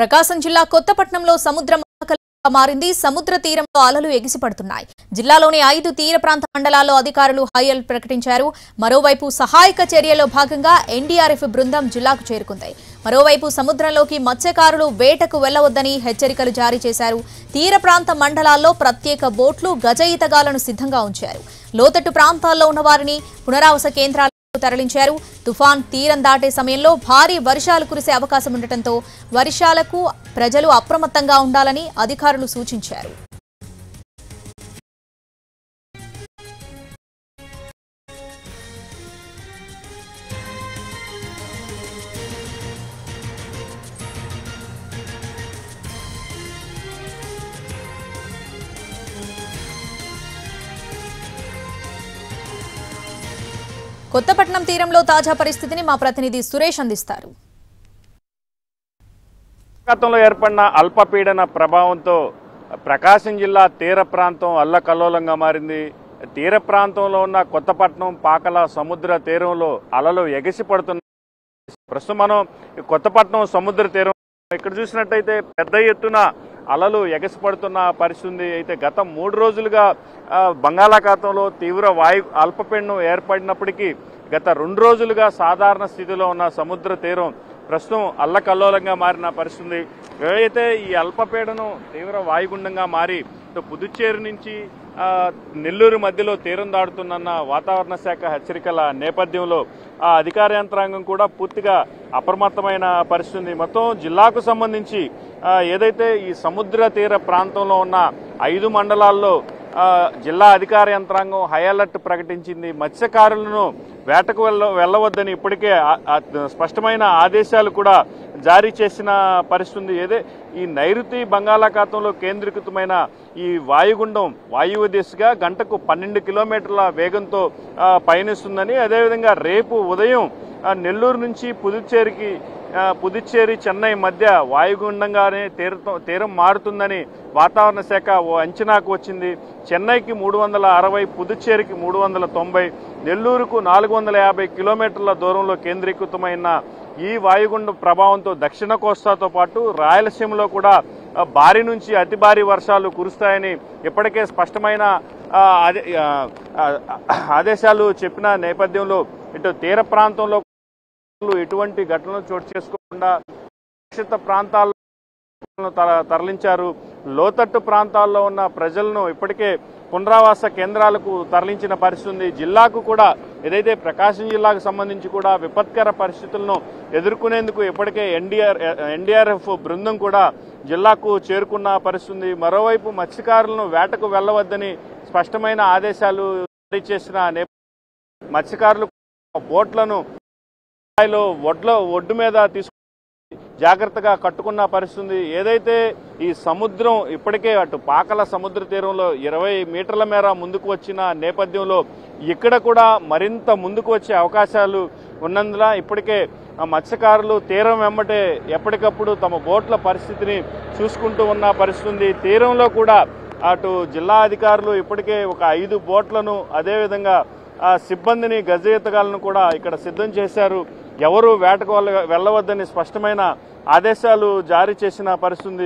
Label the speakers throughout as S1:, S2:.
S1: ప్రకాశం జిల్లా కొత్తపట్నంలో సముద్రం అల్లకల్లోలంగా మారింది సముద్ర తీరంలో అలలు ఎగిసిపడుతున్నాయి జిల్లాలోని ఐదు తీర ప్రాంత మండలాల్లో అధికారులు హై అలర్ట్ ప్రకటించారు మరోవైపు సహాయక చర్యలో భాగంగా ఎన్డీఆర్ఎఫ్ బృందం జిల్లాకు చేరుకుంది మరోవైపు సముద్రంలోకి మత్స్యకారులు వేటకు వెళ్లవద్దని హెచ్చరికలు జారీ చేశారు తీర ప్రాంత మండలాల్లో ప్రత్యేక బోట్లు గజ ఈతగాలను సిద్ధంగా ఉంచారు లోతట్టు ప్రాంతాల్లో ఉన్న వారిని పునరావాస కేంద్రాలకు తరలించారు తుఫాన్ తీరం దాటే సమయంలో భారీ వర్షాలు కురిసే అవకాశం ఉండటంతో వర్షాలకు ప్రజలు అప్రమత్తంగా ఉండాలని అధికారులు సూచించారు కొత్తపట్నం తీరంలో తాజా పరిస్థితిని మా ప్రతినిధి సురేష్ అందిస్తారు
S2: గతంలో ఏర్పడిన అల్పపీడన ప్రభావంతో ప్రకాశం జిల్లా తీర ప్రాంతం అల్లకల్లోలంగా మారింది తీర ప్రాంతంలో ఉన్న కొత్తపట్నం పాకల సముద్ర తీరంలో అలలు ఎగసి పడుతున్నాయి ప్రస్తుతం మనం ఈ కొత్తపట్నం సముద్ర తీరం ఇక్కడ చూసినట్టయితే పెద్ద ఎత్తున అలలు ఎగసిపడుతున్న పరిస్థితి ఉంది అయితే గత మూడు రోజులుగా ఆ, బంగాళాఖాతంలో తీవ్ర వాయు అల్పపీడనం ఏర్పడినప్పటికీ గత రెండు రోజులుగా సాధారణ స్థితిలో ఉన్న సముద్ర తీరం ప్రస్తుతం అల్లకల్లోలంగా మారిన పరిస్థితి ఉంది. ఏదైతే ఈ అల్పపీడనం తీవ్ర వాయుగుండంగా మారి ఇటు పుదుచ్చేరి నుంచి ఆ, నెల్లూరు మధ్యలో తీరం దాడుతున్న వాతావరణ శాఖ హెచ్చరికల నేపథ్యంలో ఆ అధికార యంత్రాంగం కూడా పూర్తిగా అప్రమత్తమైన పరిస్థితి ఉంది. మొత్తం జిల్లాకు సంబంధించి ఆ, ఏదైతే ఈ సముద్ర తీర ప్రాంతంలో ఉన్న ఐదు మండలాల్లో ఆ, జిల్లా అధికార యంత్రాంగం హై అలర్ట్ ప్రకటించింది మత్స్యకారులను వేటకు వెళ్ళ వెళ్ళవద్దని ఇప్పటికే ఆ- ఆ స్పష్టమైన ఆదేశాలు కూడా జారీ చేసిన పరిస్థితి ఉంది. ఏదే ఈ నైరుతి బంగాళాఖాతంలో కేంద్రీకృతమైన ఈ వాయుగుండం వాయువ్య దిశగా గంటకు పన్నెండు కిలోమీటర్ల వేగంతో ఆ, పయనిస్తుందని అదేవిధంగా రేపు ఉదయం ఆ, నెల్లూరు నుంచి పుదుచ్చేరికి ఆ, పుదుచ్చేరి చెన్నై మధ్య వాయుగుండంగానే తీరతో తీరం మారుతుందని వాతావరణ శాఖ ఓ అంచనాకు వచ్చింది చెన్నైకి మూడు వందల అరవై పుదుచ్చేరికి మూడు వందల తొంభై నెల్లూరుకు నాలుగు వందల యాభై కిలోమీటర్ల దూరంలో కేంద్రీకృతమైన ఈ వాయుగుండం ప్రభావంతో దక్షిణ కోస్తాతో పాటు రాయలసీమలో కూడా ఆ, భారీ నుంచి అతి భారీ వర్షాలు కురుస్తాయని ఇప్పటికే స్పష్టమైన ఆ, ఆదే- ఆ, ఆ, ఆదేశాలు చెప్పిన నేపథ్యంలో ఇటు తీర ప్రాంతంలో ఎటువంటి ఘటనలు చోటు చేసుకోకుండా సురక్షిత ప్రాంతాలను తర- తరలించారు లోతట్టు ప్రాంతాల్లో ఉన్న ప్రజలను ఇప్పటికే పునరావాస కేంద్రాలకు తరలించిన పరిస్థితి ఉంది జిల్లాకు కూడా ఏదైతే ప్రకాశం జిల్లాకు సంబంధించి కూడా విపత్కర పరిస్థితులను ఎదుర్కొనేందుకు ఇప్పటికే ఎన్డీఆర్ ఎన్డీఆర్ఎఫ్ బృందం కూడా జిల్లాకు చేరుకున్న పరిస్థితి ఉంది మరోవైపు మత్స్యకారులను వేటకు వెళ్లవద్దని స్పష్టమైన ఆదేశాలు జారీ చేసిన నేపథ్యంలో మత్స్యకారులు బోట్లను స్థాయిలో ఒడ్ల ఒడ్డు మీద తీసుకు జాగ్రత్తగా కట్టుకున్న పరిస్థితి ఉంది. ఏదైతే ఈ సముద్రం ఇప్పటికే అటు పాకల సముద్ర తీరంలో ఇరవై మీటర్ల మేర ముందుకు వచ్చిన నేపథ్యంలో ఇక్కడ కూడా మరింత ముందుకు వచ్చే అవకాశాలు ఉన్నందున ఇప్పటికే ఆ మత్స్యకారులు తీరం వెంబటే ఎప్పటికప్పుడు తమ బోట్ల పరిస్థితిని చూసుకుంటూ ఉన్న పరిస్థితి ఉంది. తీరంలో కూడా అటు జిల్లా అధికారులు ఇప్పటికే ఒక ఐదు బోట్లను అదేవిధంగా ఆ సిబ్బందిని గజయితగాలను కూడా ఇక్కడ సిద్ధం చేశారు ఎవరు వేటకు వెళ్ళ- వెళ్ళవద్దని స్పష్టమైన ఆదేశాలు జారీ చేసిన పరిస్థితి ఉంది.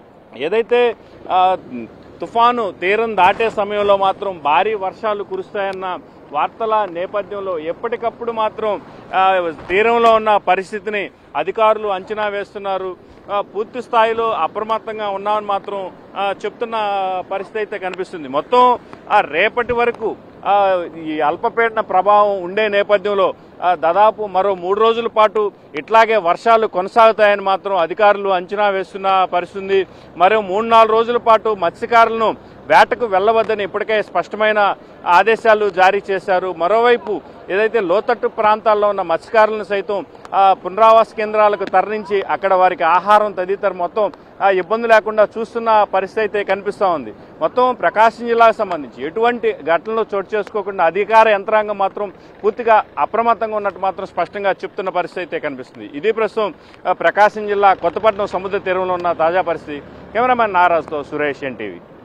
S2: ఏదైతే ఆ, తుఫాను తీరం దాటే సమయంలో మాత్రం భారీ వర్షాలు కురుస్తాయన్న వార్తల నేపథ్యంలో ఎప్పటికప్పుడు మాత్రం ఆ, తీరంలో ఉన్న పరిస్థితిని అధికారులు అంచనా వేస్తున్నారు ఆ, పూర్తి స్థాయిలో అప్రమత్తంగా ఉన్నామని మాత్రం ఆ, చెప్తున్న పరిస్థితి అయితే కనిపిస్తుంది మొత్తం ఆ రేపటి వరకు ఆ, ఈ అల్పపీడన ప్రభావం ఉండే నేపథ్యంలో ఆ, దాదాపు మరో మూడు రోజుల పాటు ఇట్లాగే వర్షాలు కొనసాగుతాయని మాత్రం అధికారులు అంచనా వేస్తున్న పరిస్థితి ఉంది. మరో మూడు నాలుగు రోజుల పాటు మత్స్యకారులను వేటకు వెళ్లవద్దని ఇప్పటికే స్పష్టమైన ఆదేశాలు జారీ చేశారు మరోవైపు ఏదైతే లోతట్టు ప్రాంతాల్లో ఉన్న మత్స్యకారులను సైతం ఆ, పునరావాస కేంద్రాలకు తరలించి అక్కడ వారికి ఆహారం తదితర మొత్తం ఆ, ఇబ్బంది లేకుండా చూస్తున్న పరిస్థితి అయితే కనిపిస్తూ ఉంది మొత్తం ప్రకాశం జిల్లాకు సంబంధించి ఎటువంటి ఘటనలు చోటు చేసుకోకుండా అధికార యంత్రాంగం మాత్రం పూర్తిగా అప్రమత్తంగా ఉన్నట్టు మాత్రం స్పష్టంగా చెప్తున్న పరిస్థితి అయితే కనిపిస్తుంది ఇది ప్రస్తుతం ఆ, ప్రకాశం జిల్లా కొత్తపట్నం సముద్ర తీరంలో ఉన్న తాజా పరిస్థితి కెమెరామెన్ నారాజ్తో సురేష్ ఎన్టీవీ